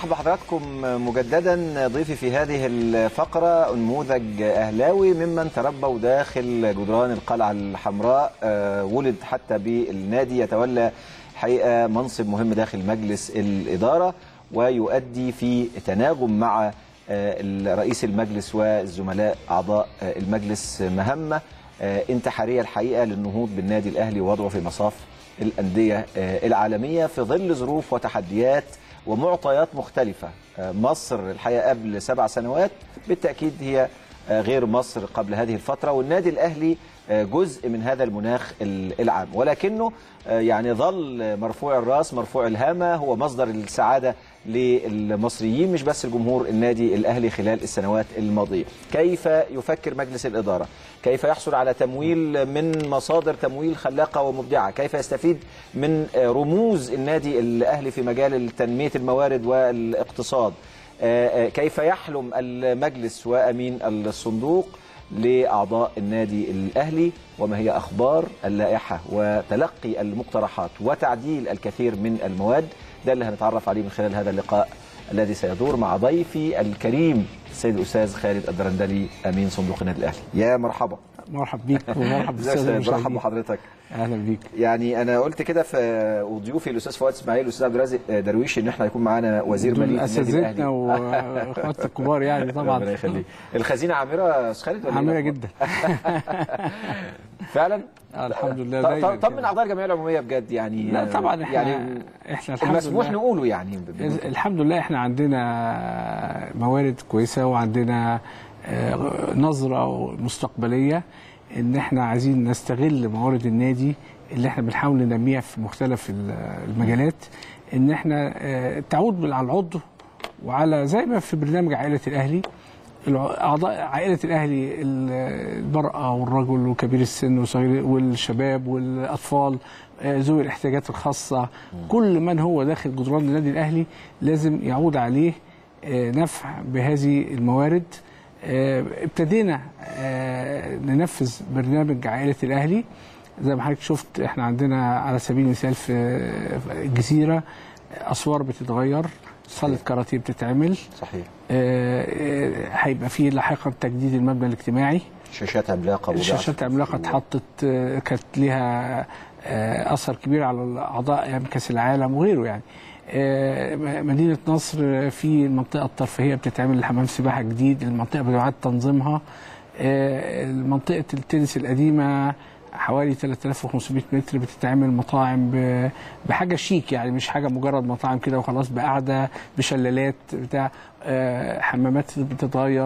بحضراتكم مجددا ضيفي في هذه الفقرة نموذج أهلاوي ممن تربوا داخل جدران القلعة الحمراء آه، ولد حتى بالنادي يتولى حقيقة منصب مهم داخل مجلس الإدارة ويؤدي في تناغم مع آه، رئيس المجلس والزملاء أعضاء آه، المجلس مهمة آه، انتحارية الحقيقة للنهوض بالنادي الأهلي ووضعه في مصاف الأندية آه، العالمية في ظل ظروف وتحديات ومعطيات مختلفة آه، مصر الحقيقة قبل سبع سنوات بالتأكيد هي آه، غير مصر قبل هذه الفترة والنادي الأهلي آه، جزء من هذا المناخ ال- العام ولكنه آه، يعني ظل مرفوع الراس مرفوع الهامة هو مصدر السعادة للمصريين مش بس الجمهور النادي الأهلي خلال السنوات الماضية كيف يفكر مجلس الإدارة كيف يحصل على تمويل من مصادر تمويل خلاقة ومبدعة كيف يستفيد من آه، رموز النادي الأهلي في مجال تنمية الموارد والاقتصاد آه، آه، كيف يحلم المجلس وأمين الصندوق لأعضاء النادي الأهلي وما هي أخبار اللائحة وتلقي المقترحات وتعديل الكثير من المواد ده اللي هنتعرف عليه من خلال هذا اللقاء الذي سيدور مع ضيفي الكريم السيد الأستاذ خالد الدرندلي أمين صندوق النادي الأهلي يا مرحبا مرحب بيك ومرحب ازيك يا بالساده أستاذ؟ مرحبا المشاهدين بحضرتك اهلا بيك يعني انا قلت كده في وضيوفي الاستاذ فؤاد اسماعيل والاستاذ عبد الرازق درويش ان احنا هيكون معانا وزير دول ماليه النادي اساتذتنا الاهلي واخواتنا الكبار يعني ربنا طبعا يخليك الخزينه عامره يا استاذ خالد ولا إيه عامله الأخبار؟ جدا فعلا آه، الحمد لله طب- دايما طب طب من كده. اعضاء الجمعيه العموميه بجد يعني لا طبعا احنا يعني احنا الحمد المسموح لله نقوله يعني الحمد لله احنا عندنا موارد كويسه وعندنا آه، نظره مستقبليه ان احنا عايزين نستغل موارد النادي اللي احنا بنحاول ننميها في مختلف ال- المجالات ان احنا آه، تعود على العضو وعلى زي ما في برنامج عائله الاهلي الع- اعضاء عائله الاهلي ال- المراه والرجل وكبير السن وصغير والشباب والاطفال آه، ذوي الاحتياجات الخاصه كل من هو داخل جدران النادي الاهلي لازم يعود عليه آه، نفع بهذه الموارد آه، ابتدينا آه، ننفذ برنامج عائله الاهلي زي ما حضرتك شفت احنا عندنا على سبيل المثال في في الجزيره اسوار بتتغير صاله كاراتيه بتتعمل صحيح آه، آه، هيبقى فيه لاحقا تجديد المبنى الاجتماعي شاشات عملاقه وضعت الشاشات في- عملاقه اتحطت آه، كانت ليها آه، اثر كبير على اعضاء ايام كاس العالم وغيره يعني آه، م- مدينه نصر في المنطقه الترفيهيه بتتعمل حمام سباحه جديد المنطقه بيعاد تنظيمها آه، منطقه التنس القديمه حوالي 3500 متر بتتعمل مطاعم ب- بحاجه شيك يعني مش حاجه مجرد مطاعم كده وخلاص بقعده بشلالات بتاع آه، حمامات بتتغير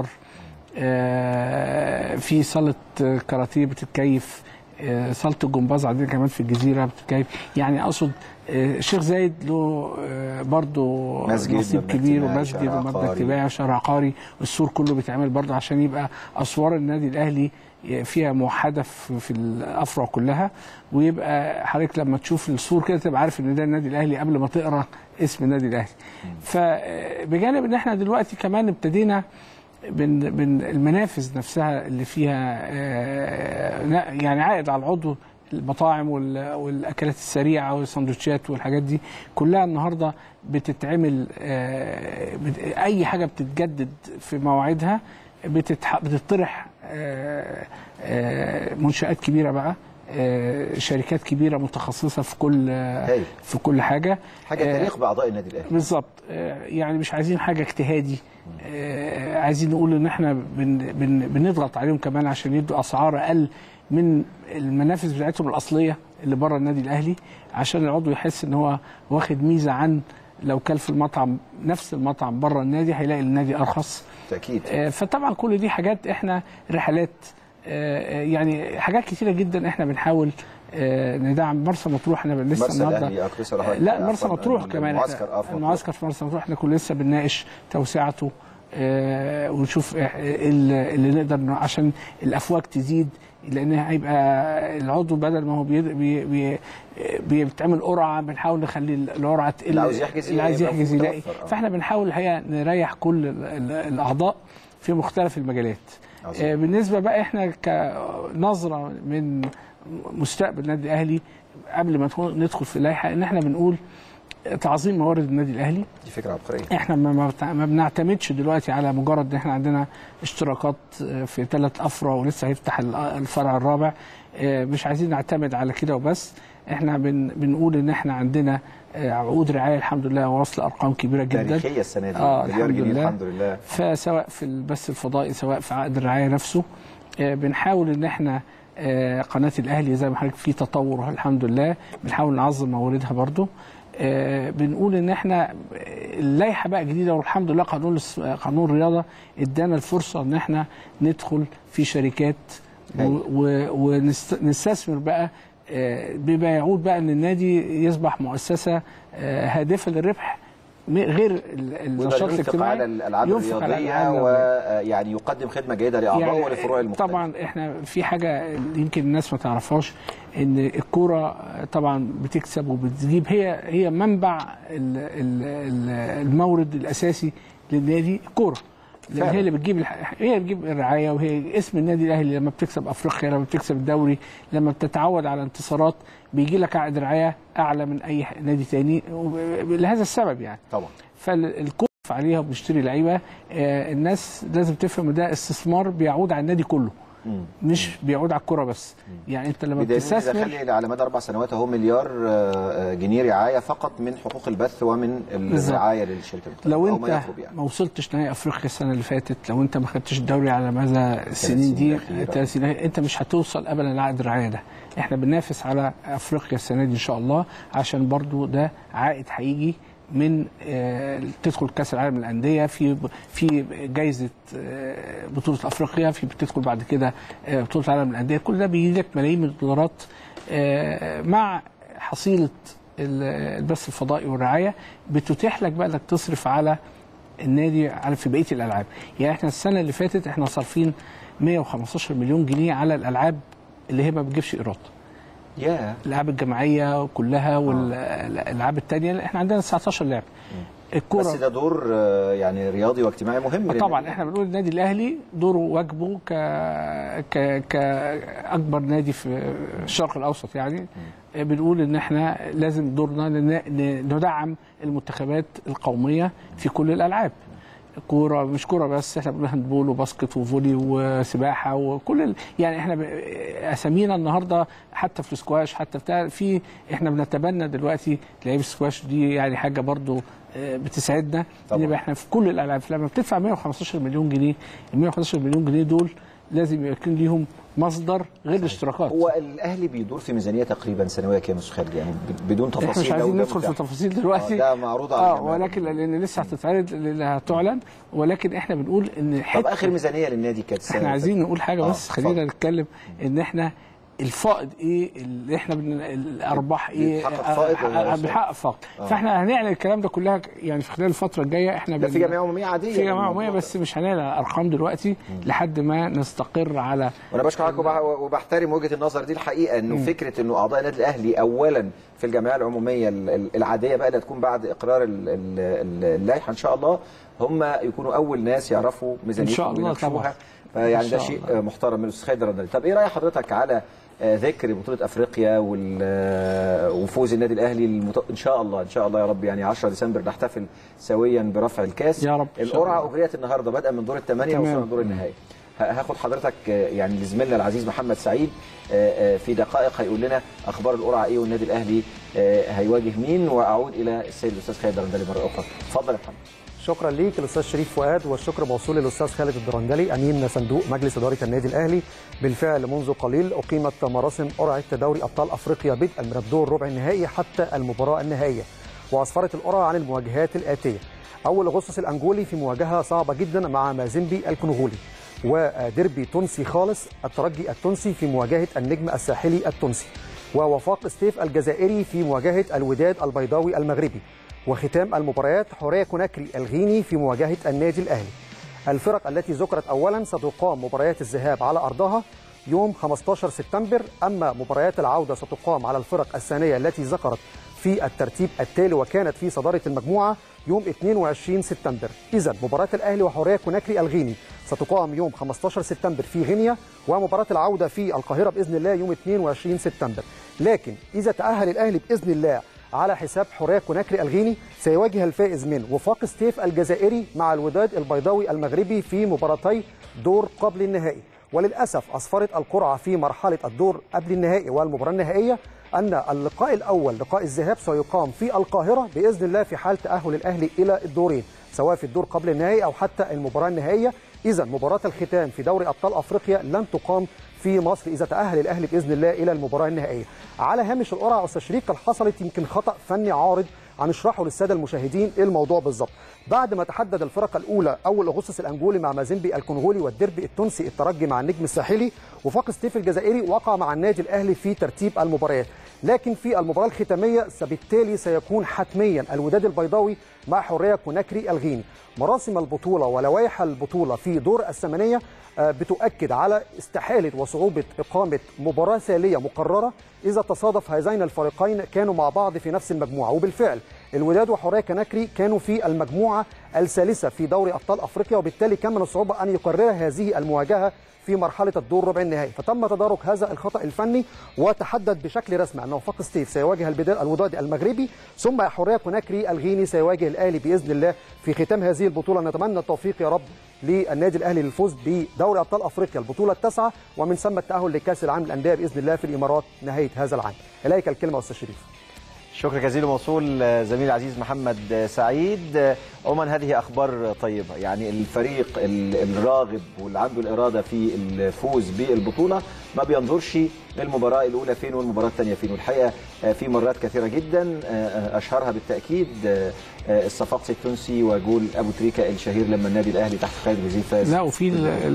آه، في صاله كاراتيه بتتكيف آه، صاله الجمباز عندنا كمان في الجزيره بتتكيف يعني اقصد آه، الشيخ زايد له آه، برضه مسجد، نصيب مبنى كبير اجتماعي، ومسجد شارع ومبنى عقاري. اجتماعي وشارع عقاري السور كله بيتعمل برضه عشان يبقى اسوار النادي الاهلي فيها موحده في في الافرع كلها ويبقى حضرتك لما تشوف السور كده تبقى عارف ان ده النادي الاهلي قبل ما تقرا اسم النادي الاهلي فبجانب ان احنا دلوقتي كمان ابتدينا بن بن المنافذ نفسها اللي فيها آه، لا، يعني عائد على العضو المطاعم وال- والاكلات السريعه والسندوتشات والحاجات دي كلها النهارده بتتعمل آه، بت- اي حاجه بتتجدد في مواعيدها بتتح- بتطرح آه، آه، منشات كبيره بقى آه، شركات كبيره متخصصه في كل آه، هايل. في كل حاجه حاجه آه، تليق باعضاء النادي الاهلي بالظبط آه، يعني مش عايزين حاجه اجتهادي آه، عايزين نقول ان احنا بن بن بنضغط عليهم كمان عشان يدوا اسعار اقل من المنافذ بتاعتهم الاصليه اللي بره النادي الاهلي عشان العضو يحس ان هو واخد ميزه عن لو كل في المطعم نفس المطعم بره النادي هيلاقي النادي ارخص تاكيد آه، فطبعا كل دي حاجات احنا رحلات آه، آه، يعني حاجات كتيره جدا احنا بنحاول آه، ندعم مرسى مطروح احنا لسه مرسى النهارده الاهلي اكتر آه، لا مرسى مطروح كمان المعسكر إحنا- افضل المعسكر في مرسى مطروح احنا كنا لسه بنناقش توسعته آه، ونشوف إيه اللي اللي نقدر ن- عشان الافواج تزيد لان هيبقى العضو بدل ما هو بي بي بي بيتعمل قرعه بنحاول نخلي القرعه تقل اللي عاوز يحجز اللي عايز يبقى يحجز يلاقي متوفر، آه. فاحنا بنحاول الحقيقه نريح كل ال- ال- الاعضاء في مختلف المجالات عظيم. آه، بالنسبه بقى احنا كنظره من مستقبل النادي الاهلي قبل ما ندخل- ندخل في اللائحه ان احنا بنقول تعظيم موارد النادي الاهلي دي فكره عبقريه احنا ما, ما بتع- ما بنعتمدش دلوقتي على مجرد ان احنا عندنا اشتراكات في ثلاث افرع ولسه هيفتح ال- الفرع الرابع اه، مش عايزين نعتمد على كده وبس احنا بن بنقول ان احنا عندنا اه، عقود رعايه الحمد لله وصل ارقام كبيره جدا تاريخيه السنه دي آه، مليار الحمد جنيه لله. الحمد لله فسواء في البث الفضائي سواء في عقد الرعايه نفسه آه، بنحاول ان احنا آه، قناه الاهلي زي ما حضرتك في تطور الحمد لله بنحاول نعظم مواردها برضو آه، بنقول ان احنا اللائحه بقى جديده والحمد لله قانون الاس- قانون الرياضه ادانا الفرصه ان احنا ندخل في شركات ونستثمر بقى آه، بما يعود بقى ان النادي يصبح مؤسسه آه، هادفه للربح م- غير ال- ويبقى النشاط ينفق الاجتماعي على الالعاب ينفق على الرياضيه الألعاب الرياضية. ويعني يقدم خدمه جيده لاعضائه ولفروع المختلفه طبعا احنا في حاجه يمكن الناس ما تعرفهاش ان الكوره طبعا بتكسب وبتجيب هي هي منبع ال- ال- ال- المورد الاساسي للنادي الكوره لان فعلا. هي اللي بتجيب الح- هي اللي بتجيب الرعايه وهي اسم النادي الاهلي لما بتكسب افريقيا لما بتكسب الدوري لما بتتعود على انتصارات بيجي لك عقد رعايه اعلى من اي نادي تاني وب- لهذا السبب يعني طبعا فالكوف عليها وبنشتري لعيبه آه، الناس لازم تفهم إن ده استثمار بيعود على النادي كله مم. مش بيعود على الكره بس يعني انت لما بدليل إن ده بتستثمر خلي على مدى اربع سنوات اهو مليار آه، آه، جنيه رعايه فقط من حقوق البث ومن بالظبط. الرعايه للشركه المختلفة، لو أو انت ما يقرب يعني ما وصلتش نهائي افريقيا السنه اللي فاتت لو انت ما خدتش الدوري على مدى السنين دي الأخيرة. الثلاث سنين انت مش هتوصل ابدا لعقد الرعايه ده احنا بننافس على افريقيا السنه دي ان شاء الله عشان برضو ده عائد هيجي من آه، تدخل كاس العالم للانديه في في جائزه آه، بطوله افريقيا في بتدخل بعد كده آه، بطوله العالم للانديه كل ده بيجي لك ملايين من الدولارات آه، مع حصيله ال- البث الفضائي والرعايه بتتيح لك بقى انك تصرف على النادي على في بقيه الالعاب يعني احنا السنه اللي فاتت احنا صارفين 115 مليون جنيه على الالعاب اللي هي ما بتجيبش ايراد يا الالعاب الجماعيه كلها والالعاب الثانيه احنا عندنا 19 لعبه بس الكوره ده دور آه، يعني رياضي واجتماعي مهم طبعا للنادي. احنا بنقول النادي الاهلي دوره واجبه ك ك كاكبر نادي في الشرق الاوسط يعني بنقول ان احنا لازم دورنا ن- ن- ندعم المنتخبات القوميه في كل الالعاب كوره مش كوره بس احنا بنقول هاندبول وباسكت وفولي وسباحه وكل ال... يعني احنا ب... اسامينا النهارده حتى في السكواش حتى بتاع في احنا بنتبنى دلوقتي لعيب السكواش دي يعني حاجه برضو آه، بتسعدنا طبعاً. ان يبقى احنا في كل الالعاب لما بتدفع 115 مليون جنيه ال 115 مليون جنيه دول لازم يكون ليهم مصدر غير الاشتراكات هو الاهلي بيدور في ميزانيه تقريبا سنويه كام يا استاذ خالد يعني ب- بدون تفاصيل احنا مش لو عايزين ده ندخل في متاح. تفاصيل دلوقتي آه، ده معروض على اه الجماهير. ولكن لان لسه هتتعرض اللي هتعلن ولكن احنا بنقول ان طب حته اخر ميزانيه للنادي كانت السنة احنا اللي عايزين فاتت. نقول حاجه آه، بس خلينا اتفضل. نتكلم ان احنا الفائض ايه اللي احنا بن... الارباح ايه بيتحقق فائض ولا آه، مش بيحقق فائض آه. فاحنا هنعلن الكلام ده كلها يعني في خلال الفتره الجايه احنا ده في بن- جمعيه عموميه عاديه في جماعه للموضوع عموميه ده. بس مش هنعلن ارقام دلوقتي لحد ما نستقر على وانا بشكرك وبح- وبحترم وجهه النظر دي الحقيقه انه فكره انه اعضاء النادي الاهلي اولا في الجمعيه العموميه ال- ال- العاديه بقى اللي هتكون بعد اقرار ال- ال- ال- اللائحه ان شاء الله هم يكونوا اول ناس يعرفوا ميزانيتهم إن شاء الله ويناقشوها. طبعاً. فيعني إن ده شاء شيء الله. محترم من الاستاذ خالد الرندلي طب ايه راي حضرتك على آه، ذكر بطوله افريقيا وال- آه، وفوز النادي الاهلي المت... ان شاء الله ان شاء الله يا رب يعني 10 ديسمبر نحتفل سويا برفع الكاس يا رب إن شاء القرعه الله. اجريت النهارده بدءا من دور الثمانيه تمام. وصلنا لدور النهائي ه- هاخد حضرتك آه، يعني لزميلنا العزيز محمد سعيد آه، آه، في دقائق هيقول لنا اخبار القرعه ايه والنادي الاهلي آه، هيواجه مين واعود الى السيد الاستاذ خالد الرندلي مره اخرى اتفضل يا محمد شكرا ليك الاستاذ شريف فؤاد والشكر موصول للاستاذ خالد الدرندلي امين صندوق مجلس اداره النادي الاهلي بالفعل منذ قليل اقيمت مراسم قرعه دوري ابطال افريقيا بدءا من الدور ربع النهائي حتى المباراه النهائيه واسفرت القرعه عن المواجهات الاتيه اول اغسطس الانجولي في مواجهه صعبه جدا مع مازيمبي الكونغولي وديربي تونسي خالص الترجي التونسي في مواجهه النجم الساحلي التونسي ووفاق ستيف الجزائري في مواجهه الوداد البيضاوي المغربي وختام المباريات حوريه كوناكري الغيني في مواجهه النادي الاهلي الفرق التي ذكرت اولا ستقام مباريات الذهاب على ارضها يوم 15 سبتمبر اما مباريات العوده ستقام على الفرق الثانيه التي ذكرت في الترتيب التالي وكانت في صداره المجموعه يوم 22 سبتمبر اذا مباراه الاهلي وحوريه كوناكري الغيني ستقام يوم 15 سبتمبر في غينيا ومباراه العوده في القاهره باذن الله يوم 22 سبتمبر لكن اذا تاهل الاهلي باذن الله على حساب حوريه كوناكري الغيني سيواجه الفائز من وفاق ستيف الجزائري مع الوداد البيضاوي المغربي في مباراتي دور قبل النهائي وللاسف اسفرت القرعه في مرحله الدور قبل النهائي والمباراه النهائيه ان اللقاء الاول لقاء الذهاب سيقام في القاهره باذن الله في حال تاهل الاهلي الى الدورين سواء في الدور قبل النهائي او حتى المباراه النهائيه اذا مباراه الختام في دوري ابطال افريقيا لن تقام في مصر اذا تاهل الاهلي باذن الله الى المباراه النهائيه على هامش القرعه استاذ شريف كان حصلت يمكن خطا فني عارض هنشرحه للساده المشاهدين ايه الموضوع بالظبط بعد ما تحدد الفرق الاولى اول اغسطس الانجولي مع مازيمبي الكونغولي والديربي التونسي الترجي مع النجم الساحلي وفاق ستيف الجزائري وقع مع النادي الاهلي في ترتيب المباريات لكن في المباراه الختاميه فبالتالي سيكون حتميا الوداد البيضاوي مع حريه كوناكري الغيني مراسم البطوله ولوائح البطوله في دور الثمانيه بتؤكد على استحاله وصعوبه اقامه مباراه ثاليه مقرره اذا تصادف هذين الفريقين كانوا مع بعض في نفس المجموعه وبالفعل الوداد وحوريه كناكري كانوا في المجموعه الثالثه في دوري ابطال افريقيا وبالتالي كان من الصعوبه ان يقرر هذه المواجهه في مرحله الدور ربع النهائي فتم تدارك هذا الخطا الفني وتحدد بشكل رسمي ان وفاق ستيف سيواجه البدال الوداد المغربي ثم حوريه كوناكري الغيني سيواجه الاهلي باذن الله في ختام هذه البطوله نتمنى التوفيق يا رب للنادي الاهلي للفوز بدوري ابطال افريقيا البطوله التاسعه ومن ثم التاهل لكاس العالم للانديه باذن الله في الامارات نهايه هذا العام اليك الكلمه استاذ شريف شكرا جزيلا موصول زميل العزيز محمد سعيد عموما هذه اخبار طيبه يعني الفريق الراغب واللي عنده الاراده في الفوز بالبطوله ما بينظرش للمباراه الاولى فين والمباراه الثانيه فين والحقيقه في مرات كثيره جدا اشهرها بالتاكيد الصفاقسي التونسي وجول ابو تريكه الشهير لما النادي الاهلي تحت خالد وزير فاز لا وفي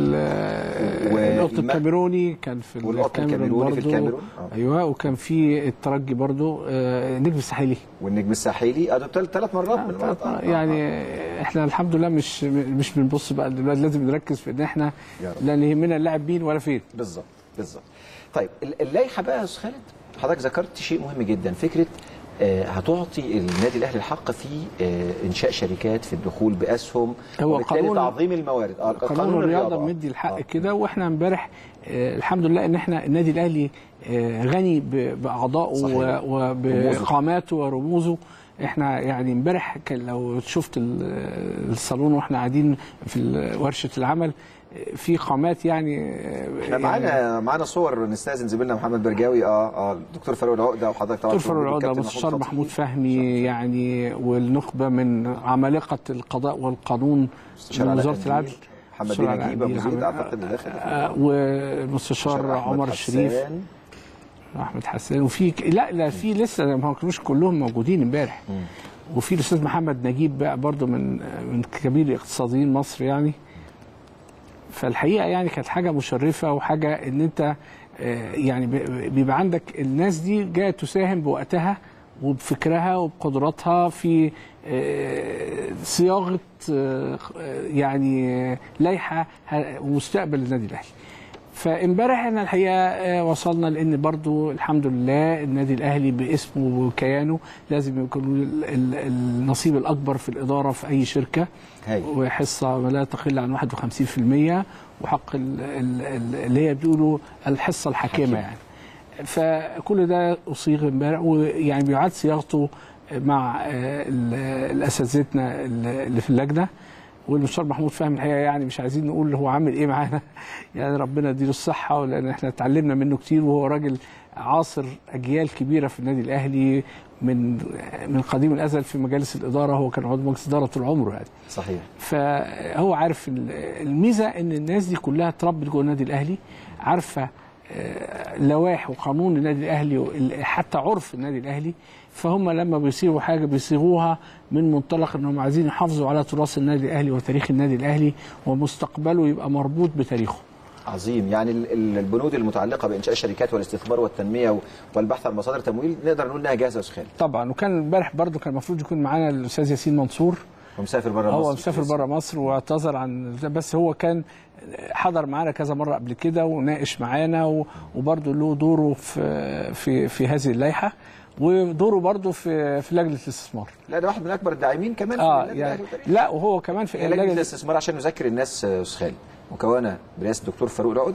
القط الكاميروني كان في والقط الكاميروني في الكاميرون آه. ايوه وكان في الترجي برضو النجم الساحلي والنجم الساحلي اه ثلاث مرات من المرات آه. يعني احنا الحمد لله مش مش بنبص بقى دلوقتي لازم نركز في ان احنا لا يهمنا اللاعب مين ولا فين بالظبط بالظبط طيب اللائحه بقى يا استاذ خالد حضرتك ذكرت شيء مهم جدا فكره هتعطي النادي الاهلي الحق في انشاء شركات في الدخول باسهم هو وبالتالي قانون تعظيم الموارد اه قانون الرياضه مدي الحق آه. كده واحنا امبارح آه الحمد لله ان احنا النادي الاهلي آه غني باعضائه وبقاماته ورموزه احنا يعني امبارح لو شفت الصالون واحنا قاعدين في ورشه العمل في قامات يعني احنا معانا معانا صور نستاذن زميلنا محمد برجاوي اه اه الدكتور فاروق العقده وحضرتك دكتور فاروق العقده مستشار محمود فهمي يعني والنخبه من عمالقه القضاء والقانون من وزاره العدل محمد بن نجيب ابو زيد اعتقد داخل آه والمستشار عمر الشريف احمد حسان وفي لا لا في لسه ما كانوش كلهم موجودين امبارح وفي الاستاذ محمد نجيب بقى برضه من من كبير الاقتصاديين مصر يعني فالحقيقه يعني كانت حاجه مشرفه وحاجه ان انت يعني بيبقى عندك الناس دي جايه تساهم بوقتها وبفكرها وبقدراتها في صياغه يعني لائحه ومستقبل النادي الاهلي. فامبارح احنا الحقيقه وصلنا لان برضو الحمد لله النادي الاهلي باسمه وكيانه لازم يكون النصيب الاكبر في الاداره في اي شركه هاي. وحصه لا تقل عن 51% وحق اللي هي بيقولوا الحصه الحاكمه حكيم. يعني فكل ده اصيغ امبارح ويعني بيعاد صياغته مع الاساتذتنا اللي في اللجنه والمستشار محمود فهمي الحقيقه يعني مش عايزين نقول هو عامل ايه معانا يعني ربنا يديله الصحه لان احنا اتعلمنا منه كتير وهو راجل عاصر اجيال كبيره في النادي الاهلي من من قديم الازل في مجالس الاداره هو كان عضو مجلس اداره طول عمره يعني صحيح فهو عارف الميزه ان الناس دي كلها اتربت جوه النادي الاهلي عارفه لوائح وقانون النادي الاهلي حتى عرف النادي الاهلي فهم لما بيصيغوا حاجه بيصيغوها من منطلق انهم عايزين يحافظوا على تراث النادي الاهلي وتاريخ النادي الاهلي ومستقبله يبقى مربوط بتاريخه. عظيم يعني البنود المتعلقه بانشاء الشركات والاستثمار والتنميه والبحث عن مصادر تمويل نقدر نقول انها جاهزه يا استاذ خالد. طبعا وكان امبارح برضه كان المفروض يكون معانا الاستاذ ياسين منصور هو مسافر بره مصر هو مسافر بره مصر واعتذر عن بس هو كان حضر معانا كذا مره قبل كده وناقش معانا وبرضه له دوره في في في هذه اللائحه ودوره برضه في في لجنه الاستثمار لا ده واحد من اكبر الداعمين كمان اه في يعني لا وهو كمان في لجنه الاستثمار عشان نذكر الناس استاذ خالد مكونه برئاسه الدكتور فاروق العقده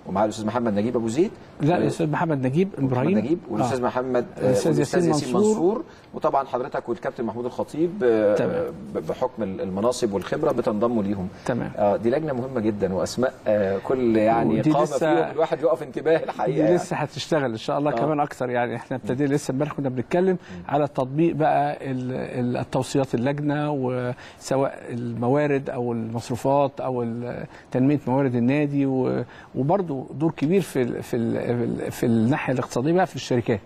ومعاه الاستاذ محمد نجيب ابو زيد لا الاستاذ محمد نجيب محمد ابراهيم نجيب والاستاذ آه. محمد آه، الأستاذ والاستاذ ياسين ياسين منصور. منصور وطبعا حضرتك والكابتن محمود الخطيب آه، تمام. ب- بحكم المناصب والخبره بتنضموا ليهم تمام. آه دي لجنه مهمه جدا واسماء آه كل يعني ودي قامه لسه- فيهم الواحد يقف انتباه دي الحقيقه يعني. لسه هتشتغل ان شاء الله آه. كمان اكتر يعني احنا ابتدينا لسه امبارح كنا بنتكلم على تطبيق بقى ال- ال- التوصيات اللجنه وسواء الموارد او المصروفات او ال- تنميه موارد النادي و- وبرضه دور كبير في ال في ال في الناحيه الاقتصاديه بقى في الشركات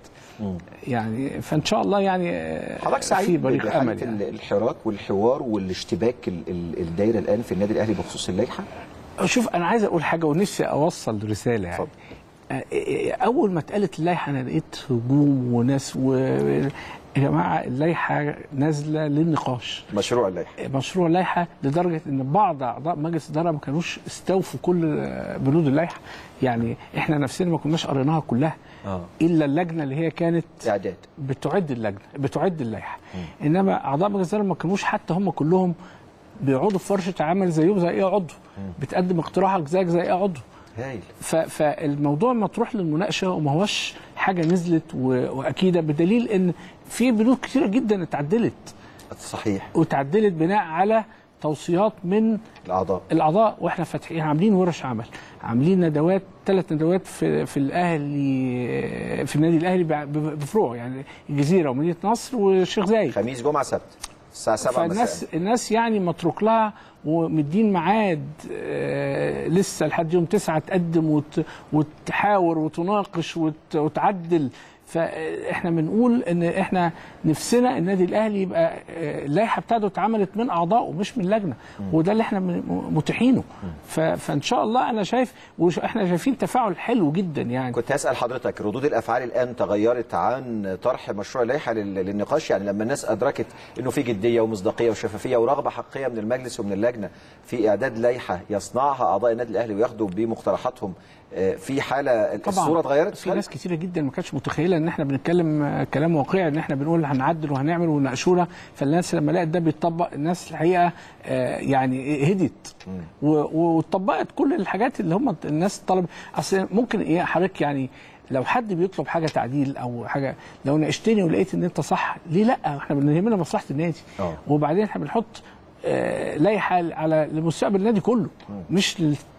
يعني فان شاء الله يعني آه، حضرتك في سعيد بريق بحاله امل يعني. الحراك والحوار والاشتباك ال- ال- الدايره الان في النادي الاهلي بخصوص اللائحه شوف انا عايز اقول حاجه ونفسي اوصل رساله يعني اتفضل. آه، اول ما اتقالت اللائحه انا لقيت هجوم وناس و يا جماعه اللائحه نازله للنقاش مشروع اللائحه مشروع لائحه لدرجه ان بعض اعضاء مجلس الاداره ما كانوش استوفوا كل آه، بنود اللائحه يعني احنا نفسنا ما كناش قريناها كلها آه. الا اللجنه اللي هي كانت اعداد بتعد اللجنه بتعد اللائحه انما اعضاء مجلس الاداره ما كانوش حتى هم كلهم بيقعدوا في ورشه عمل زيهم زي ايه عضو بتقدم اقتراحك زيك زي ايه عضو هايل ف- فالموضوع مطروح للمناقشه وما هوش حاجه نزلت و- واكيده بدليل ان في بنود كتيره جدا اتعدلت صحيح واتعدلت بناء على توصيات من الاعضاء الاعضاء واحنا فاتحين عاملين ورش عمل عاملين ندوات ثلاث ندوات في في الاهلي في النادي الاهلي ب- بفروع يعني الجزيره ومدينه نصر والشيخ زايد خميس جمعه سبت الساعه 7 فالناس مساء الناس يعني متروك لها ومدين ميعاد آه، لسه لحد يوم تسعة تقدم وت- وتحاور وتناقش وت- وتعدل فاحنا بنقول ان احنا نفسنا النادي الاهلي يبقى آه، اللائحه بتاعته اتعملت من اعضائه مش من لجنه وده اللي احنا من- متيحينه ف- فان شاء الله انا شايف واحنا شايفين تفاعل حلو جدا يعني كنت هسال حضرتك ردود الافعال الان تغيرت عن طرح مشروع اللائحه لل- للنقاش يعني لما الناس ادركت انه في جديه ومصداقيه وشفافيه ورغبه حقيقيه من المجلس ومن اللجنه في اعداد لائحه يصنعها اعضاء النادي الاهلي وياخدوا بمقترحاتهم آه، في حاله الصوره اتغيرت في ناس كتيره جدا ما كانتش متخيله ان احنا بنتكلم آه، كلام واقعي ان احنا بنقول هنعدل وهنعمل ونناقشونا فالناس لما لقت ده بيتطبق الناس الحقيقه آه، يعني هدت و- و- واتطبقت كل الحاجات اللي هم الناس طلب اصل ممكن ايه حضرتك يعني لو حد بيطلب حاجه تعديل او حاجه لو ناقشتني ولقيت ان انت صح ليه لا احنا بنهمنا مصلحه النادي آه. وبعدين احنا بنحط آه، لائحه على لمستقبل النادي كله مش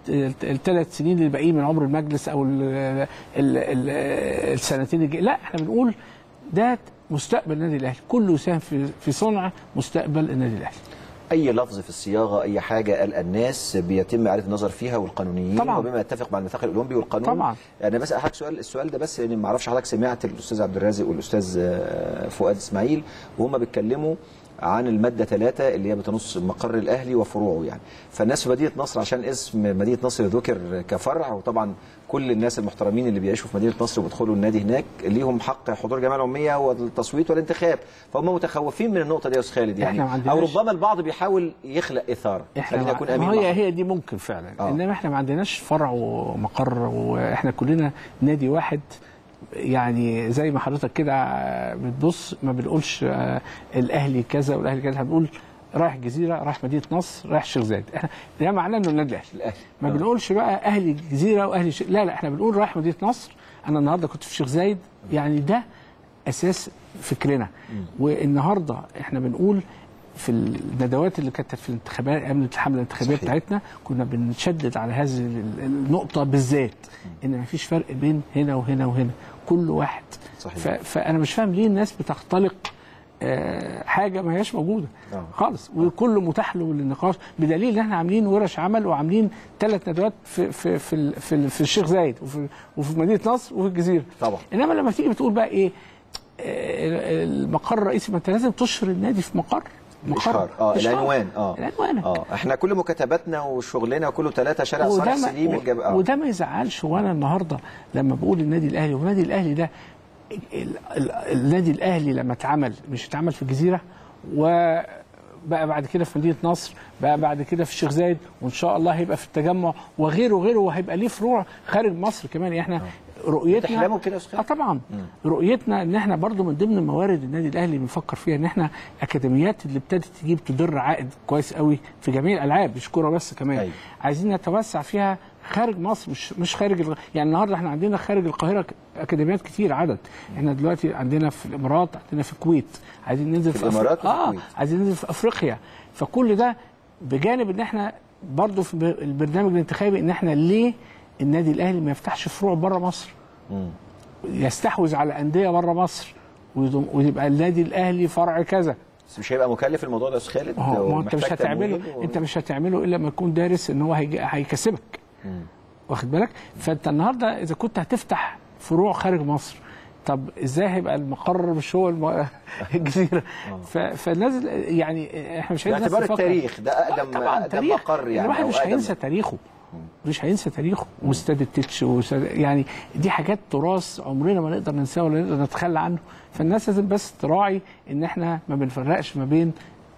الثلاث سنين اللي باقيين من عمر المجلس او ال ال ال السنتين الجاي لا احنا بنقول ده مستقبل النادي الاهلي كله يساهم في في صنع مستقبل النادي الاهلي اي لفظ في الصياغه اي حاجه قال الناس بيتم اعاده النظر فيها والقانونيين طبعاً. وبما يتفق مع الميثاق الاولمبي والقانون طبعاً. انا بسال حضرتك سؤال السؤال ده بس لان ما اعرفش حضرتك سمعت الاستاذ عبد الرازق والاستاذ آه، فؤاد اسماعيل وهم بيتكلموا عن الماده 3 اللي هي بتنص مقر الاهلي وفروعه يعني فالناس في مدينه نصر عشان اسم مدينه نصر ذكر كفرع وطبعا كل الناس المحترمين اللي بيعيشوا في مدينه نصر وبيدخلوا النادي هناك ليهم حق حضور الجمعيه العموميه والتصويت والانتخاب فهم متخوفين من النقطه دي يا استاذ خالد يعني إحنا ما عندناش- او ربما البعض بيحاول يخلق اثاره احنا خلينا مع- نكون امين ما هي معهم. هي دي ممكن فعلا آه. آه. انما احنا ما عندناش فرع ومقر واحنا كلنا نادي واحد يعني زي ما حضرتك كده بتبص ما بنقولش آه، الاهلي كذا والاهلي كذا هنقول رايح الجزيره رايح مدينه نصر رايح الشيخ زايد احنا ده معناه انه النادي الاهلي الأهلي. ما آه. بنقولش بقى اهلي الجزيره واهلي ش... لا لا احنا بنقول رايح مدينه نصر انا النهارده كنت في الشيخ زايد يعني ده اساس فكرنا والنهارده احنا بنقول في الندوات اللي كانت في الانتخابات قبل الحمله الانتخابيه صحيح. بتاعتنا كنا بنشدد على هذه ال- النقطه بالذات ان ما فيش فرق بين هنا وهنا وهنا كل واحد صحيح. ف... فانا مش فاهم ليه الناس بتختلق آه، حاجه ما هياش موجوده آه. خالص وكله متاح له للنقاش بدليل ان احنا عاملين ورش عمل وعاملين ثلاث ندوات في في في ال- في, ال- في الشيخ زايد وفي وفي مدينه نصر وفي الجزيره طبعا. انما لما تيجي بتقول بقى ايه آه، المقر الرئيسي ما انت لازم تشهر النادي في مقر إشهار. اه إشهار. العنوان اه العنوان اه احنا كل مكاتباتنا وشغلنا كله ثلاثة شارع صالح ما- سليم الجب... آه. وده ما يزعلش وانا النهارده لما بقول النادي الاهلي والنادي الاهلي ده ال- ال- النادي الاهلي لما اتعمل مش اتعمل في الجزيره وبقى بعد كده في مدينه نصر بقى بعد كده في الشيخ زايد وان شاء الله هيبقى في التجمع وغيره وغيره وهيبقى ليه فروع خارج مصر كمان يعني احنا رؤيتنا بتحلموا بكده يا أستاذ اه طبعا رؤيتنا ان احنا برضو من ضمن موارد النادي الاهلي بنفكر فيها ان احنا اكاديميات اللي ابتدت تجيب تدر عائد كويس قوي في جميع الالعاب مش كوره بس كمان أيوة. عايزين نتوسع فيها خارج مصر مش مش خارج الغ... يعني النهارده احنا عندنا خارج القاهره ك- اكاديميات كتير عدد احنا دلوقتي عندنا في الامارات عندنا في الكويت عايزين ننزل في في, الإمارات وفي اه الكويت. عايزين ننزل في افريقيا فكل ده بجانب ان احنا برضه في البر- البرنامج الانتخابي ان احنا ليه النادي الاهلي ما يفتحش فروع بره مصر يستحوذ على انديه بره مصر ويضم- ويبقى النادي الاهلي فرع كذا بس مش هيبقى مكلف الموضوع ده يا استاذ خالد ما هو ما هو انت مش ومحتاج هتعمله تمويل و- انت مش هتعمله الا لما تكون دارس ان هو هيج- هيكسبك واخد بالك فانت النهارده اذا كنت هتفتح فروع خارج مصر طب ازاي هيبقى المقر مش هو الم... الجزيره ف... فالناس يعني احنا مش عايزين باعتبار الناس تفكر- التاريخ ده اقدم طبعا اقدم تاريخ مقر يعني الواحد أو مش أقدم- هينسى تاريخه مش هينسى تاريخه واستاد التتش واستاد يعني دي حاجات تراث عمرنا ما نقدر ننساه ولا نقدر نتخلى عنه فالناس لازم بس تراعي ان احنا ما بنفرقش ما بين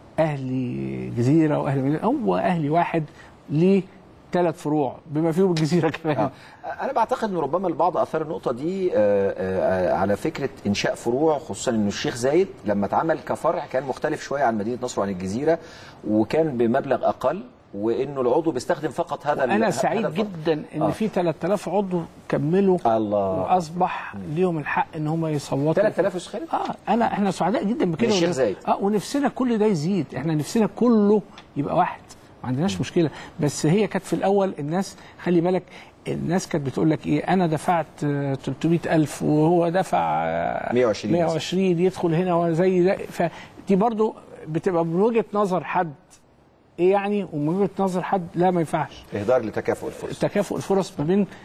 اهلي جزيره واهلي مدينة. هو اهلي واحد ليه ثلاث فروع بما فيهم الجزيره كمان آه. انا بعتقد ان ربما البعض اثار النقطه دي آه، آه، على فكره انشاء فروع خصوصا انه الشيخ زايد لما اتعمل كفرع كان مختلف شويه عن مدينه نصر وعن الجزيره وكان بمبلغ اقل وانه العضو بيستخدم فقط هذا ال- انا هذا سعيد الفرع. جدا ان آه. في 3000 عضو كملوا الله واصبح ليهم الحق ان هم يصوتوا 3000 يا استاذ خالد اه انا احنا سعداء جدا بكده من الشيخ ونف- زايد. اه ونفسنا كل ده يزيد احنا نفسنا كله يبقى واحد ما عندناش مشكله بس هي كانت في الاول الناس خلي بالك الناس كانت بتقول لك ايه انا دفعت آه، 300 الف وهو دفع آه، 120 مثلاً. 120 يدخل هنا ولا زي ده فدي برضو بتبقى من وجهه نظر حد ايه يعني ومن وجهه نظر حد لا ما ينفعش اهدار لتكافؤ الفرص تكافؤ الفرص ما بين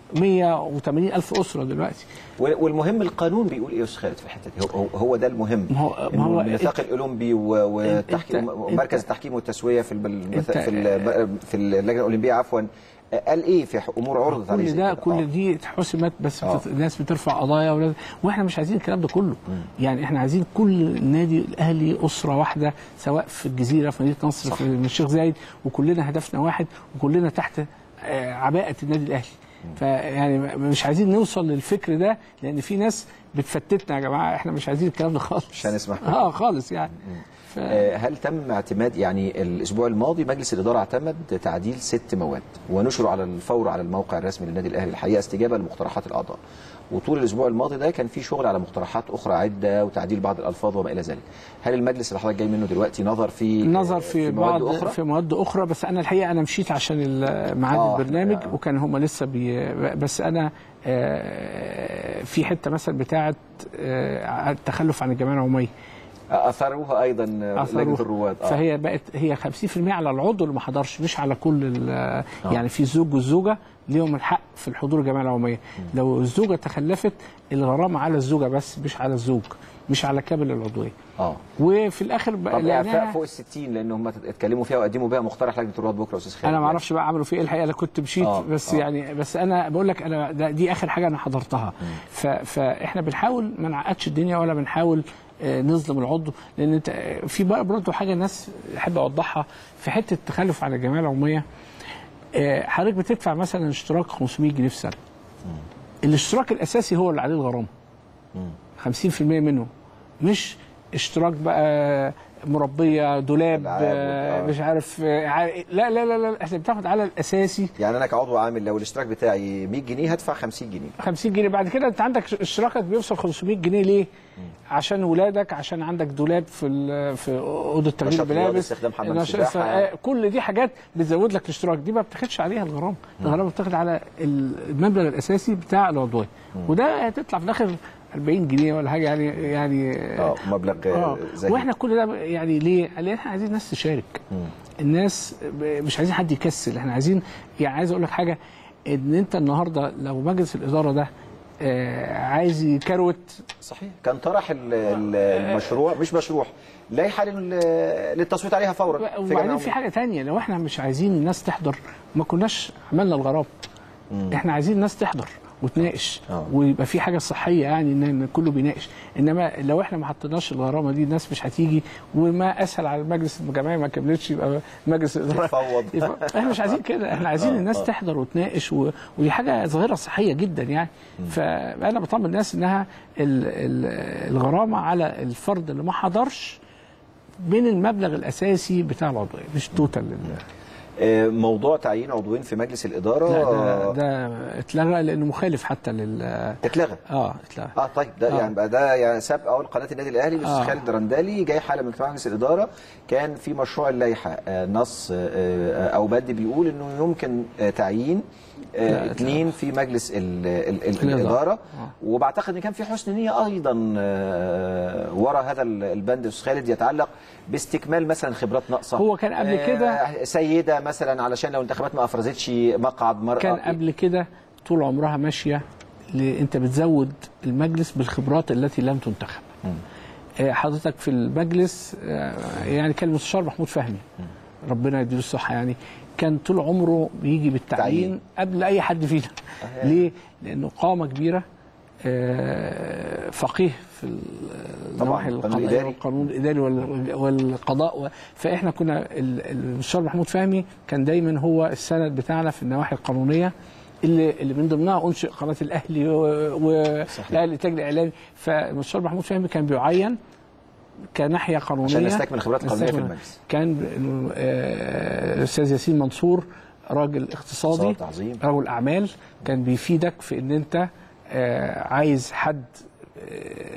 180 الف اسره دلوقتي وال- والمهم القانون بيقول ايه يا استاذ خالد في الحته دي هو, هو- هو ده المهم ما هو- ما إنه هو الميثاق الاولمبي و- والتحكيم أنت- ومركز التحكيم والتسويه في البل- أنت- في ال- في اللجنه الاولمبيه عفوا قال ايه في امور عرضت عليه كل زي ده كده؟ كل آه. دي اتحسمت بس آه. بتت... الناس بترفع قضايا ولا... واحنا مش عايزين الكلام ده كله يعني احنا عايزين كل النادي الاهلي اسره واحده سواء في الجزيره في مدينه نصر صح. في الشيخ زايد وكلنا هدفنا واحد وكلنا تحت آه، عباءه النادي الاهلي فيعني مش عايزين نوصل للفكر ده لان في ناس بتفتتنا يا جماعه احنا مش عايزين الكلام ده خالص مش هنسمح به. اه خالص يعني ف... آه، هل تم اعتماد يعني الاسبوع الماضي مجلس الاداره اعتمد تعديل ست مواد ونشره على الفور على الموقع الرسمي للنادي الاهلي الحقيقه استجابه لمقترحات الاعضاء وطول الاسبوع الماضي ده كان في شغل على مقترحات اخرى عده وتعديل بعض الالفاظ وما الى ذلك هل المجلس اللي حضرتك جاي منه دلوقتي نظر في نظر في, مواد بعض اخرى في مواد اخرى بس انا الحقيقه انا مشيت عشان ال- ميعاد آه، البرنامج آه. وكان هم لسه بي بس انا آه، في حته مثلا بتاعه آه، التخلف عن الجمعيه العموميه اثروها ايضا لجنه أثروها. الرواد آه. فهي بقت هي 50% على العضو اللي ما حضرش مش على كل ال- يعني في الزوج والزوجه ليهم الحق في الحضور الجمعيه العموميه لو الزوجه تخلفت الغرامه على الزوجه بس مش على الزوج مش على كامل العضويه اه وفي الاخر بقى طب اعفاء لقيناها- فوق ال 60 لان هم اتكلموا فيها وقدموا بيها مقترح لجنه الرواد بكره يا استاذ خالد انا ما اعرفش بقى عملوا فيه ايه الحقيقه انا كنت مشيت آه، بس آه. يعني بس انا بقول لك انا ده دي اخر حاجه انا حضرتها ف فاحنا بنحاول ما نعقدش الدنيا ولا بنحاول آه، نظلم العضو لان انت آه، في بقى برضه حاجه الناس احب اوضحها في حته التخلف عن الجمعيه العموميه آه، حضرتك بتدفع مثلا اشتراك 500 جنيه في سنه الاشتراك الاساسي هو اللي عليه الغرامه 50% منه مش اشتراك بقى مربيه دولاب ألعاب آه، وبتاع. مش عارف آه، ع- لا لا لا لا احنا بتاخد على الاساسي يعني انا كعضو عامل لو الاشتراك بتاعي 100 جنيه هدفع 50 جنيه 50 جنيه بعد كده انت عندك اشتراكك بيوصل 500 جنيه ليه؟ عشان ولادك عشان عندك دولاب في ال- في اوضه تغيير نشاط رياضي، الملابس استخدام حمام نشاط- سباحة. آه، كل دي حاجات بتزود لك الاشتراك دي ما بتاخدش عليها الغرامه الغرامه بتاخد على المبلغ الاساسي بتاع العضويه وده هتطلع في الاخر 40 جنيه ولا حاجه يعني يعني اه مبلغ اه آه. زهيد واحنا كل ده يعني ليه؟ لان احنا عايزين الناس تشارك الناس ب- مش عايزين حد يكسل احنا عايزين يعني عايز اقول لك حاجه ان انت النهارده لو مجلس الاداره ده آه، عايز يكروت صحيح كان طرح ال- ال- المشروع مش مشروع لائحه لل- للتصويت عليها فورا في وبعدين جمعية في حاجه تانية لو احنا مش عايزين الناس تحضر ما كناش عملنا الغرابه احنا عايزين الناس تحضر وتناقش آه. ويبقى في حاجه صحيه يعني ان إن كله بيناقش انما لو احنا ما حطيناش الغرامه دي الناس مش هتيجي وما اسهل على المجلس الجمعيه ما كملتش يبقى مجلس الاداره يتفوض. يبقى- احنا مش عايزين كده احنا عايزين آه، الناس آه. تحضر وتناقش و... ودي حاجه ظاهره صحيه جدا يعني فانا بطمن الناس انها ال... ال... الغرامه على الفرد اللي ما حضرش من المبلغ الاساسي بتاع العضويه مش توتال آه، موضوع تعيين عضوين في مجلس الاداره لا ده, ده اتلغى لانه مخالف حتى لل اتلغى اه اتلغى اه طيب ده آه. يعني بقى ده يعني سابق اول قناه النادي الاهلي الاستاذ آه. خالد رندالي جاي حاله من اجتماع مجلس الاداره كان في مشروع اللائحه آه، نص آه، آه، او بند بيقول انه يمكن آه، تعيين آه، لا، اثنين في مجلس ال ال ال الإدارة. الاداره آه. وبعتقد ان كان في حسن نيه ايضا آه، ورا هذا ال- البند استاذ خالد يتعلق باستكمال مثلا خبرات ناقصه هو كان قبل كده- آه، سيده مثلا علشان لو الانتخابات ما افرزتش مقعد مرأة كان قبل كده طول عمرها ماشيه ل- انت بتزود المجلس بالخبرات التي لم تنتخب آه، حضرتك في المجلس آه، يعني كان المستشار محمود فهمي ربنا يديله الصحه يعني كان طول عمره بيجي بالتعيين تعيين. قبل اي حد فينا ليه؟ لانه قامه كبيره آه، فقيه في ال- النواحي القانون القضائيه الإداري. والقانون الاداري وال- والقضاء و- فاحنا كنا ال- المستشار محمود فهمي كان دايما هو السند بتاعنا في النواحي القانونيه اللي اللي من ضمنها انشئ قناه الاهلي والاهلي الانتاج الاعلامي فالمستشار محمود فهمي كان بيعين كناحيه قانونيه عشان نستكمل الخبرات القانونية في نستكمل- المجلس. كان آه، الاستاذ ياسين منصور راجل اقتصادي اقتصاد عظيم. رجل اعمال كان بيفيدك في ان انت آه، عايز حد آه،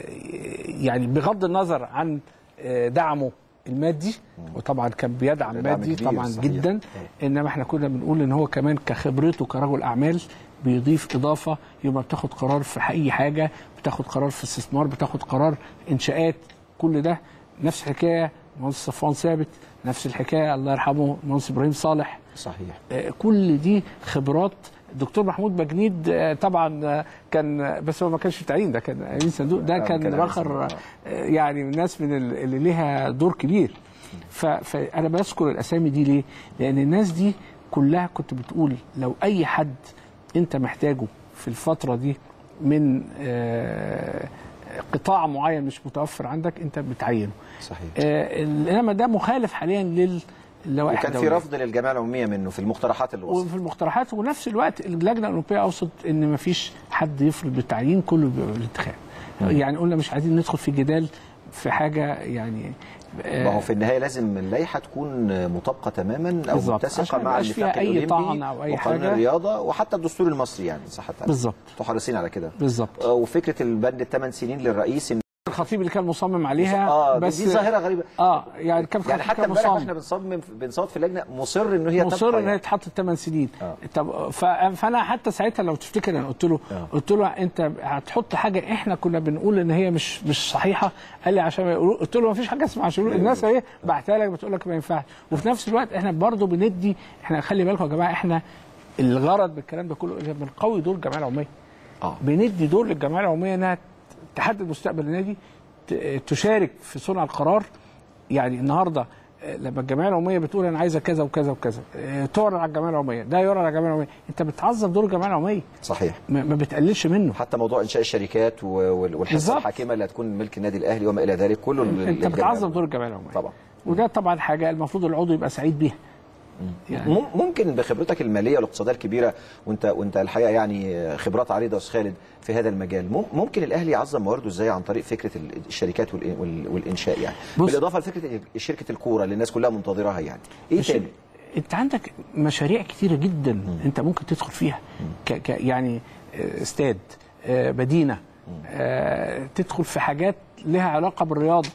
يعني بغض النظر عن آه، دعمه المادي وطبعا كان بيدعم ده دعم مادي كبير، طبعا صحيح. جدا انما احنا كنا بنقول ان هو كمان كخبرته كرجل اعمال بيضيف اضافه يوم ما بتاخد قرار في اي حاجه بتاخد قرار في استثمار بتاخد قرار انشاءات كل ده نفس الحكايه مهندس صفوان ثابت نفس الحكايه الله يرحمه مهندس ابراهيم صالح صحيح آه، كل دي خبرات الدكتور محمود بجنيد آه، طبعا آه، كان بس هو ما كانش في تعيين ده كان امين صندوق ده آه، كان كان أمين رخر صندوق، آه، يعني من الناس من ال- اللي ليها دور كبير ف- فانا بذكر الاسامي دي ليه؟ لان الناس دي كلها كنت بتقول لو اي حد انت محتاجه في الفتره دي من آه، قطاع معين مش متوفر عندك انت بتعينه صحيح آه، انما ده مخالف حاليا للوائح وكان في الدولية. رفض للجمعيه العموميه منه في المقترحات اللي وصلت وفي المقترحات ونفس الوقت اللجنه الاوروبيه اوصت ان ما فيش حد يفرض بالتعيين كله بيبقى بالانتخاب يعني قلنا مش عايزين ندخل في جدال في حاجه يعني آه، ما هو في النهايه لازم اللائحه تكون مطابقه تماما او بالظبط، متسقه عشان ما مع يبقاش فيها الاتفاق أي الاولمبي طعن أو أي وقانون حاجة. الرياضه وحتى الدستور المصري يعني صح تعالى. بالظبط انتوا حريصين على كده بالظبط آه، وفكره البند الثمان سنين للرئيس إن- الخطيب اللي كان مصمم عليها اه بس دي ظاهره غريبه اه يعني كان يعني حتى كان امبارح مصمم واحنا بنصمم بنصوت في اللجنه مصر انه هي مصر تبقى ان هي يعني. تتحط 8 سنين آه. طب ف- فانا حتى ساعتها لو تفتكر انا قلت له آه. قلت له انت هتحط حاجه احنا كنا بنقول ان هي مش مش صحيحه قال لي عشان ما يقولوا قلت له ما فيش حاجه اسمها عشان يقولوا الناس اهي بعتها لك بتقول لك ما ينفعش وفي نفس الوقت احنا برضو بندي احنا خلي بالكم يا جماعه احنا الغرض من الكلام ده كله إن بنقوي دور الجمعيه العموميه اه بندي دور للجمعيه العموميه انها تحدد مستقبل النادي ت- تشارك في صنع القرار يعني النهارده آه، لما الجمعيه العموميه بتقول انا عايزه كذا وكذا وكذا آه، تعرض على الجمعيه العموميه ده يعرض على الجمعيه العموميه انت بتعظم دور الجمعيه العموميه صحيح ما ما بتقللش منه حتى موضوع انشاء الشركات و- وال- والحصه بالظبط. الحاكمه اللي هتكون ملك النادي الاهلي وما الى ذلك كله لل- انت للجمعية بتعظم دور الجمعيه العموميه طبعا وده طبعا حاجه المفروض العضو يبقى سعيد بيها يعني مم- ممكن بخبرتك الماليه والاقتصاديه الكبيره وانت وانت الحقيقه يعني خبرات عريضه يا استاذ خالد في هذا المجال مم- ممكن الاهلي يعظم موارده ازاي عن طريق فكره ال- الشركات والإن- وال- والانشاء يعني بص- بالاضافه لفكره شركه الكوره اللي الناس كلها منتظراها يعني ايه مش- تاني انت عندك مشاريع كتيره جدا انت ممكن تدخل فيها ك ك يعني آه، استاد آه، مدينه آه، تدخل في حاجات لها علاقه بالرياضه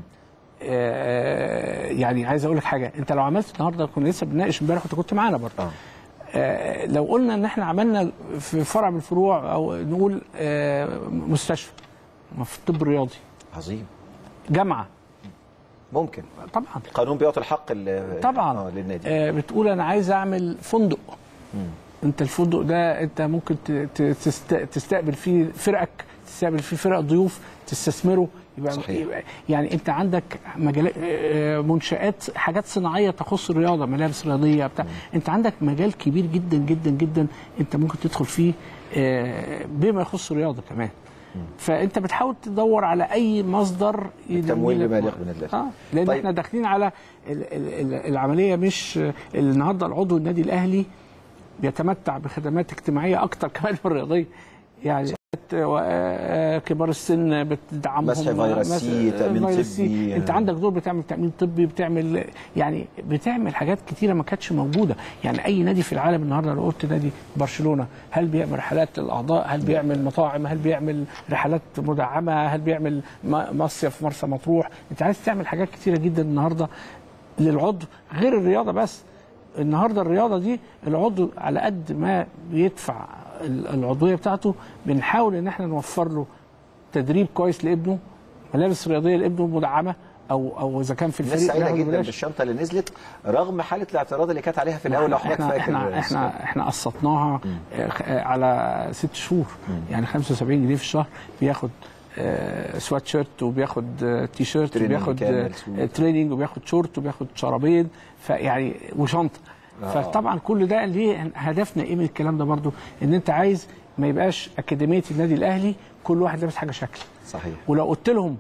آه، يعني عايز اقول لك حاجه انت لو عملت النهارده كنا لسه بنناقش امبارح وانت كنت معانا برضه اه آه، لو قلنا ان احنا عملنا في فرع من الفروع او نقول آه، مستشفى في الطب الرياضي عظيم جامعه ممكن طبعا قانون بيعطي الحق ال- طبعا آه للنادي آه بتقول انا عايز اعمل فندق انت الفندق ده انت ممكن ت- ت- تست- تستقبل فيه فرقك تستقبل فيه فرق ضيوف تستثمره يبقى, صحيح. يبقى يعني انت عندك مجالات آه، منشات حاجات صناعيه تخص الرياضه ملابس رياضيه بتاع انت عندك مجال كبير جدا جدا جدا انت ممكن تدخل فيه آه، بما يخص الرياضه كمان فانت بتحاول تدور على اي مصدر التمويل يدعم لك بما يليق بالنادي الأهلي. اه لان طيب. طيب. احنا داخلين على ال- ال- ال- العمليه مش النهارده العضو النادي الاهلي بيتمتع بخدمات اجتماعيه اكتر كمان من الرياضيه يعني آه، آه، كبار السن بتدعمهم مسح فيروس مس- سي، تأمين فيروس سي. طبي. انت عندك دور بتعمل تامين طبي بتعمل يعني بتعمل حاجات كتيره ما كانتش موجوده يعني اي نادي في العالم النهارده لو قلت نادي برشلونه هل بيعمل رحلات للاعضاء هل بيعمل مطاعم هل بيعمل رحلات مدعمه هل بيعمل م- مصيف مرسى مطروح انت عايز تعمل حاجات كتيره جدا النهارده للعضو غير الرياضه بس النهارده الرياضه دي العضو على قد ما بيدفع ال- العضويه بتاعته بنحاول ان احنا نوفر له تدريب كويس لابنه ملابس رياضيه لابنه مدعمه او او اذا كان في الناس الفريق سعيده بياخده جدا ببلاش. بالشنطه اللي نزلت رغم حاله الاعتراض اللي كانت عليها في الاول لو حضرتك احنا فاكر احنا احنا احنا قسطناها آه، خ- آه، على ست شهور يعني 75 جنيه في الشهر بياخد آه، سوات شيرت وبياخد آه، تي شيرت تريننج وبياخد كامل، آه، سوت. آه، تريننج وبياخد شورت وبياخد شرابين فيعني وشنطه آه. فطبعا كل ده ليه هدفنا ايه من الكلام ده برضو ان انت عايز ما يبقاش اكاديميه النادي الاهلي كل واحد لابس حاجه شكل صحيح ولو قلت لهم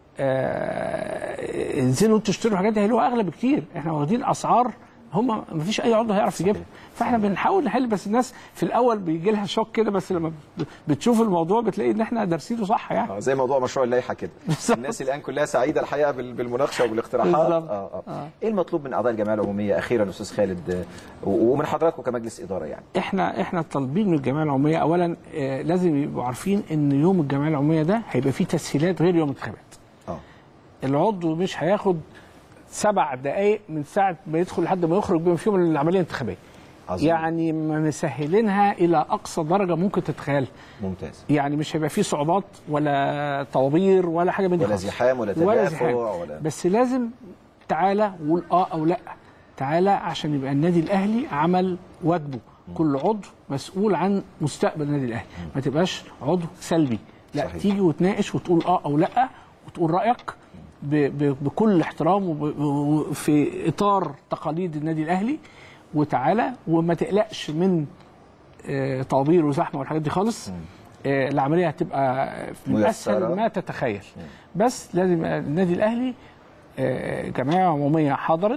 آه، انزلوا انتوا اشتروا الحاجات دي هيلاقوها اغلى بكتير احنا واخدين اسعار هم ما فيش اي عضو هيعرف يجيبها فاحنا بنحاول نحل بس الناس في الاول بيجي لها شوك كده بس لما ب- بتشوف الموضوع بتلاقي ان احنا دارسينه صح يعني آه، زي موضوع مشروع اللائحه كده بالظبط. الناس الان كلها سعيده الحقيقه بال- بالمناقشه وبالاقتراحات بالظبط. آه آه. ايه المطلوب من اعضاء الجمعيه العموميه اخيرا استاذ خالد آه، و- ومن حضراتكم كمجلس اداره يعني احنا احنا طالبين من الجمعيه العموميه اولا آه، لازم يبقوا عارفين ان يوم الجمعيه العموميه ده هيبقى فيه تسهيلات غير يوم الانتخابات اه العضو مش هياخد سبع دقائق من ساعه ما يدخل لحد ما يخرج بما فيهم العمليه الانتخابيه عظيم. يعني مسهلينها الى اقصى درجه ممكن تتخيلها ممتاز يعني مش هيبقى فيه صعوبات ولا طوابير ولا حاجه من دي ولا خالص. زحام ولا ولا تدافع زحام ولا بس لازم تعالى وقول اه او لا تعالى عشان يبقى النادي الاهلي عمل واجبه كل عضو مسؤول عن مستقبل النادي الاهلي ما تبقاش عضو سلبي لا صحيح. صحيح. تيجي وتناقش وتقول اه او لا وتقول رايك ب ب بكل احترام وب- وفي اطار تقاليد النادي الاهلي وتعالى وما تقلقش من آه، طوابير وزحمه والحاجات دي خالص آه، العمليه هتبقى من ميسرة. اسهل ما تتخيل بس لازم النادي الاهلي آه، جمعيه عموميه حضرت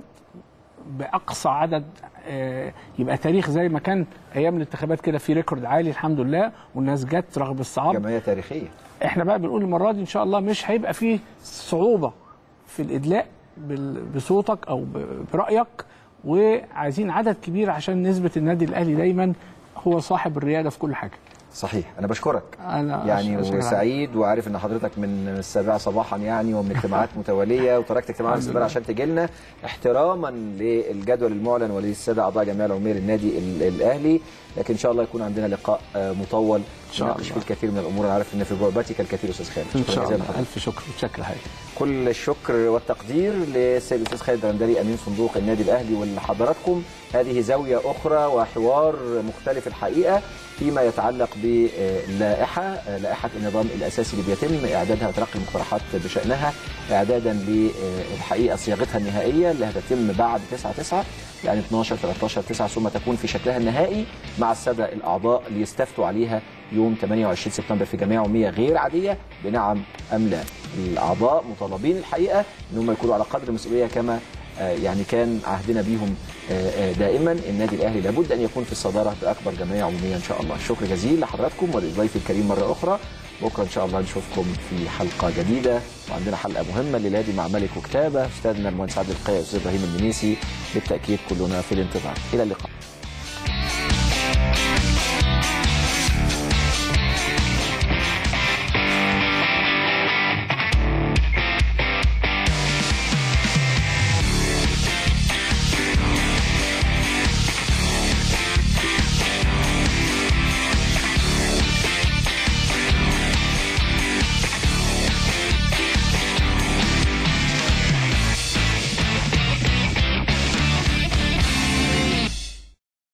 باقصى عدد آه، يبقى تاريخ زي ما كان ايام الانتخابات كده في ريكورد عالي الحمد لله والناس جت رغم الصعاب جمعيه تاريخيه احنا بقى بنقول المره دي ان شاء الله مش هيبقى فيه صعوبه في الادلاء بال- بصوتك او ب- برايك وعايزين عدد كبير عشان نثبت النادي الاهلي دايما هو صاحب الرياده في كل حاجه صحيح انا بشكرك انا يعني أشكرك. وسعيد وعارف ان حضرتك من السابعه صباحا يعني ومن اجتماعات متواليه وتركت اجتماع الحمد الاستداره عشان تجي لنا احتراما للجدول المعلن وللساده اعضاء الجمعيه العموميه للنادي ال- الاهلي لكن ان شاء الله يكون عندنا لقاء آه، مطول شاء نناقش فيه الله. الكثير من الامور انا عارف ان في جعبتك الكثير استاذ خالد ان شكراً شاء جزيلاً الله لحضرتك. الف شكر وشكر حاجه كل الشكر والتقدير للسيد الاستاذ خالد الرندلي امين صندوق النادي الاهلي ولحضراتكم هذه زاويه اخرى وحوار مختلف الحقيقه فيما يتعلق باللائحه لائحه النظام الاساسي اللي بيتم اعدادها وتلقي المقترحات بشانها اعدادا للحقيقه صياغتها النهائيه اللي هتتم بعد 9 9 يعني 12 13 9 ثم تكون في شكلها النهائي مع الساده الاعضاء اللي يستفتوا عليها يوم 28 سبتمبر في جمعيه عموميه غير عاديه بنعم ام لا الاعضاء مطالبين الحقيقه ان هم يكونوا على قدر المسؤوليه كما آه، يعني كان عهدنا بيهم آه، آه، دائما النادي الاهلي لابد ان يكون في الصداره باكبر جمعيه عموميه ان شاء الله شكر جزيل لحضراتكم ولضيفي الكريم مره اخرى بكره ان شاء الله نشوفكم في حلقه جديده وعندنا حلقه مهمه الليله دي مع ملك وكتابه استاذنا المهندس عبد القيع الاستاذ ابراهيم المنيسي بالتاكيد كلنا في الانتظار الى اللقاء